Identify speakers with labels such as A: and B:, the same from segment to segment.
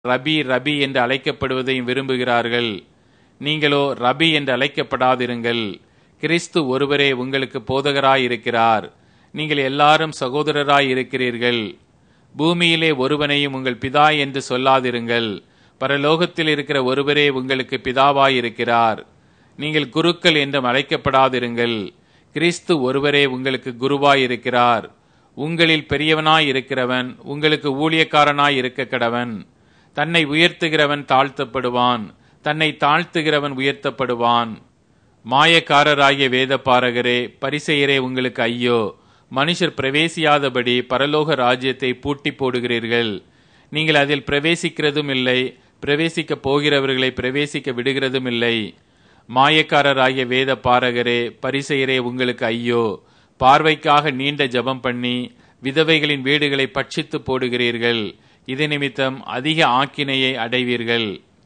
A: ரபி ரபி என்று அழைக்கப்படுவதையும் விரும்புகிறார்கள் நீங்களோ ரபி என்று அழைக்கப்படாதிருங்கள் கிறிஸ்து ஒருவரே உங்களுக்கு போதகராயிருக்கிறார் நீங்கள் எல்லாரும் சகோதரராய் இருக்கிறீர்கள் பூமியிலே ஒருவனையும் உங்கள் பிதா என்று சொல்லாதிருங்கள் பரலோகத்தில் இருக்கிற ஒருவரே உங்களுக்கு பிதாவாயிருக்கிறார் நீங்கள் குருக்கள் என்றும் அழைக்கப்படாதிருங்கள் கிறிஸ்து ஒருவரே உங்களுக்கு குருவாயிருக்கிறார் உங்களில் பெரியவனாய் இருக்கிறவன் உங்களுக்கு ஊழியக்காரனாய் இருக்க கடவன் தன்னை உயர்த்துகிறவன் தாழ்த்தப்படுவான் தன்னை தாழ்த்துகிறவன் உயர்த்தப்படுவான் மாயக்காரராகிய வேத பாரகரே பரிசெயரே உங்களுக்கு ஐயோ மனுஷர் பிரவேசியாதபடி பரலோக ராஜ்யத்தை பூட்டி போடுகிறீர்கள் நீங்கள் அதில் பிரவேசிக்கிறதும் இல்லை பிரவேசிக்கப் போகிறவர்களை பிரவேசிக்க விடுகிறதும் இல்லை மாயக்காரராகிய வேத பாரகரே பரிசெயரே உங்களுக்கு ஐயோ பார்வைக்காக நீண்ட ஜெபம் பண்ணி விதவைகளின் வீடுகளை பட்சித்து போடுகிறீர்கள் இது நிமித்தம் அதிக ஆக்கினையை அடைவீர்கள்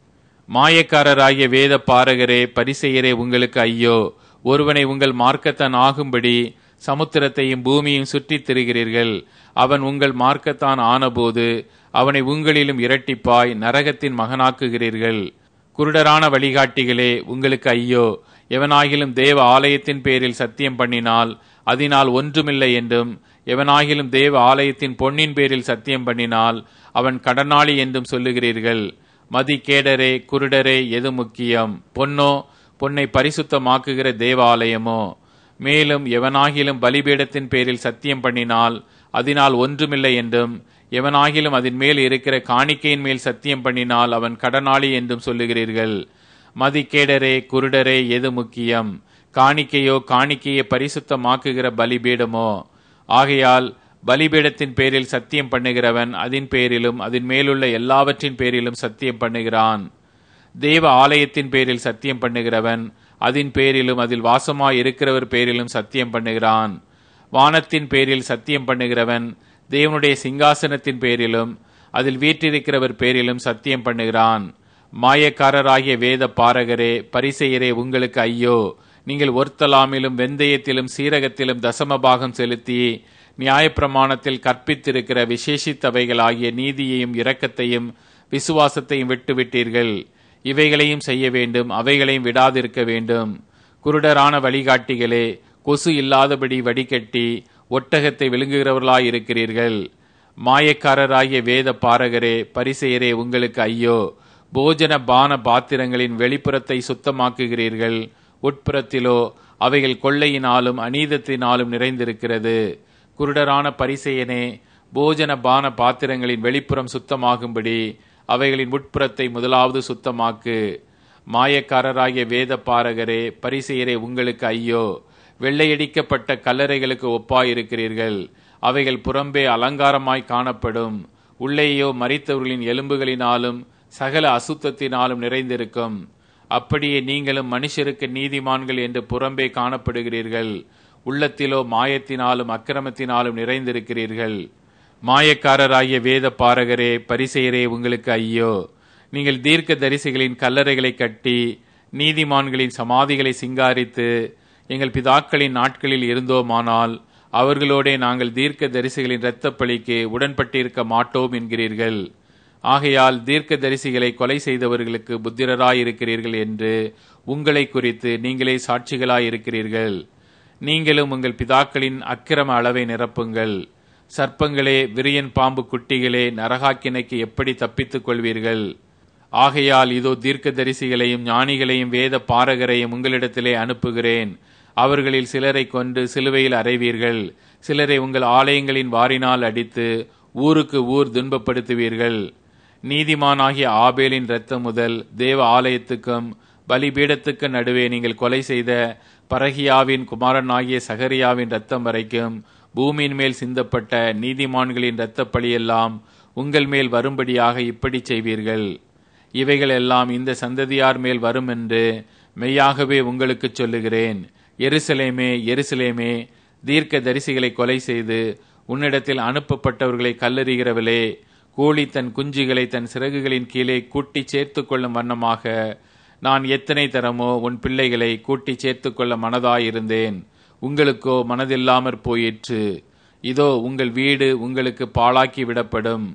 A: மாயக்காரராகிய வேத பாரகரே பரிசெயரே உங்களுக்கு ஐயோ ஒருவனை உங்கள் மார்க்கத்தான் ஆகும்படி சமுத்திரத்தையும் பூமியையும் சுற்றித் திரிகிறீர்கள் அவன் உங்கள் மார்க்கத்தான் ஆனபோது அவனை உங்களிலும் இரட்டிப்பாய் நரகத்தின் மகனாக்குகிறீர்கள் குருடரான வழிகாட்டிகளே உங்களுக்கு ஐயோ எவனாகிலும் தேவ ஆலயத்தின் பேரில் சத்தியம் பண்ணினால் அதனால் ஒன்றுமில்லை என்றும் எவனாகிலும் தேவ ஆலயத்தின் பொன்னின் பேரில் சத்தியம் பண்ணினால் அவன் கடனாளி என்றும் சொல்லுகிறீர்கள் மதி கேடரே குருடரே எது முக்கியம் பொன்னோ பொன்னை பரிசுத்தமாக்குகிற தேவாலயமோ மேலும் எவனாகிலும் பலிபீடத்தின் பேரில் சத்தியம் பண்ணினால் அதனால் ஒன்றுமில்லை என்றும் எவனாகிலும் அதன் மேல் இருக்கிற காணிக்கையின் மேல் சத்தியம் பண்ணினால் அவன் கடனாளி என்றும் சொல்லுகிறீர்கள் மதிக்கேடரே குருடரே எது முக்கியம் காணிக்கையோ காணிக்கையை பரிசுத்தமாக்குகிற பலிபீடமோ ஆகையால் பலிபீடத்தின் பேரில் சத்தியம் பண்ணுகிறவன் அதன் பேரிலும் அதன் மேலுள்ள எல்லாவற்றின் பேரிலும் சத்தியம் பண்ணுகிறான் தேவ ஆலயத்தின் பேரில் சத்தியம் பண்ணுகிறவன் அதன் பேரிலும் அதில் வாசமாய் இருக்கிறவர் பேரிலும் சத்தியம் பண்ணுகிறான் வானத்தின் பேரில் சத்தியம் பண்ணுகிறவன் தேவனுடைய சிங்காசனத்தின் பேரிலும் அதில் வீற்றிருக்கிறவர் பேரிலும் சத்தியம் பண்ணுகிறான் மாயக்காரராகிய வேத பாரகரே பரிசெயரே உங்களுக்கு ஐயோ நீங்கள் ஒர்த்தலாமிலும் வெந்தயத்திலும் சீரகத்திலும் தசம பாகம் செலுத்தி நியாயப்பிரமாணத்தில் கற்பித்திருக்கிற விசேஷித்தவைகளாகிய நீதியையும் இரக்கத்தையும் விசுவாசத்தையும் விட்டுவிட்டீர்கள் இவைகளையும் செய்ய வேண்டும் அவைகளையும் விடாதிருக்க வேண்டும் குருடரான வழிகாட்டிகளே கொசு இல்லாதபடி வடிகட்டி ஒட்டகத்தை விழுங்குகிறவர்களாயிருக்கிறீர்கள் மாயக்காரராகிய வேத பாரகரே பரிசெயரே உங்களுக்கு ஐயோ போஜன பான பாத்திரங்களின் வெளிப்புறத்தை சுத்தமாக்குகிறீர்கள் உட்புறத்திலோ அவைகள் கொள்ளையினாலும் அநீதத்தினாலும் நிறைந்திருக்கிறது குருடரான பரிசெயனே போஜன பான பாத்திரங்களின் வெளிப்புறம் சுத்தமாகும்படி அவைகளின் உட்புறத்தை முதலாவது சுத்தமாக்கு மாயக்காரராகிய வேத பாரகரே பரிசெயரே உங்களுக்கு ஐயோ வெள்ளையடிக்கப்பட்ட கல்லறைகளுக்கு ஒப்பாயிருக்கிறீர்கள் அவைகள் புறம்பே அலங்காரமாய் காணப்படும் உள்ளேயோ மறித்தவர்களின் எலும்புகளினாலும் சகல அசுத்தத்தினாலும் நிறைந்திருக்கும் அப்படியே நீங்களும் மனுஷருக்கு நீதிமான்கள் என்று புறம்பே காணப்படுகிறீர்கள் உள்ளத்திலோ மாயத்தினாலும் அக்கிரமத்தினாலும் நிறைந்திருக்கிறீர்கள் மாயக்காரராகிய வேத பாரகரே பரிசெயரே உங்களுக்கு ஐயோ நீங்கள் தீர்க்க தரிசிகளின் கல்லறைகளை கட்டி நீதிமான்களின் சமாதிகளை சிங்காரித்து எங்கள் பிதாக்களின் நாட்களில் இருந்தோமானால் அவர்களோடே நாங்கள் தீர்க்க தரிசிகளின் இரத்தப்பழிக்கு உடன்பட்டிருக்க மாட்டோம் என்கிறீர்கள் ஆகையால் தீர்க்க தரிசிகளை கொலை செய்தவர்களுக்கு புத்திரராயிருக்கிறீர்கள் என்று உங்களை குறித்து நீங்களே சாட்சிகளாயிருக்கிறீர்கள் நீங்களும் உங்கள் பிதாக்களின் அக்கிரம அளவை நிரப்புங்கள் சர்ப்பங்களே விரியன் பாம்பு குட்டிகளே நரகாக்கினைக்கு எப்படி தப்பித்துக் கொள்வீர்கள் ஆகையால் இதோ தீர்க்க தரிசிகளையும் ஞானிகளையும் வேத பாரகரையும் உங்களிடத்திலே அனுப்புகிறேன் அவர்களில் சிலரை கொண்டு சிலுவையில் அறைவீர்கள் சிலரை உங்கள் ஆலயங்களின் வாரினால் அடித்து ஊருக்கு ஊர் துன்பப்படுத்துவீர்கள் நீதிமானாகிய ஆபேலின் இரத்தம் முதல் தேவ ஆலயத்துக்கும் பலிபீடத்துக்கு நடுவே நீங்கள் கொலை செய்த பரகியாவின் குமாரனாகிய சகரியாவின் இரத்தம் வரைக்கும் பூமியின் மேல் சிந்தப்பட்ட நீதிமான்களின் இரத்தப் பழியெல்லாம் உங்கள் மேல் வரும்படியாக இப்படி செய்வீர்கள் இவைகள் எல்லாம் இந்த சந்ததியார் மேல் வரும் என்று மெய்யாகவே உங்களுக்கு சொல்லுகிறேன் எருசலேமே எருசலேமே தீர்க்க தரிசிகளை கொலை செய்து உன்னிடத்தில் அனுப்பப்பட்டவர்களை கல்லறிகிறவளே கூலி தன் குஞ்சுகளை தன் சிறகுகளின் கீழே கூட்டி சேர்த்து கொள்ளும் வண்ணமாக நான் எத்தனை தரமோ உன் பிள்ளைகளை கூட்டி சேர்த்து கொள்ள மனதாயிருந்தேன் உங்களுக்கோ மனதில்லாமற் போயிற்று இதோ உங்கள் வீடு உங்களுக்கு பாழாக்கி விடப்படும்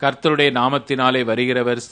A: கர்த்தருடைய நாமத்தினாலே வருகிறவர்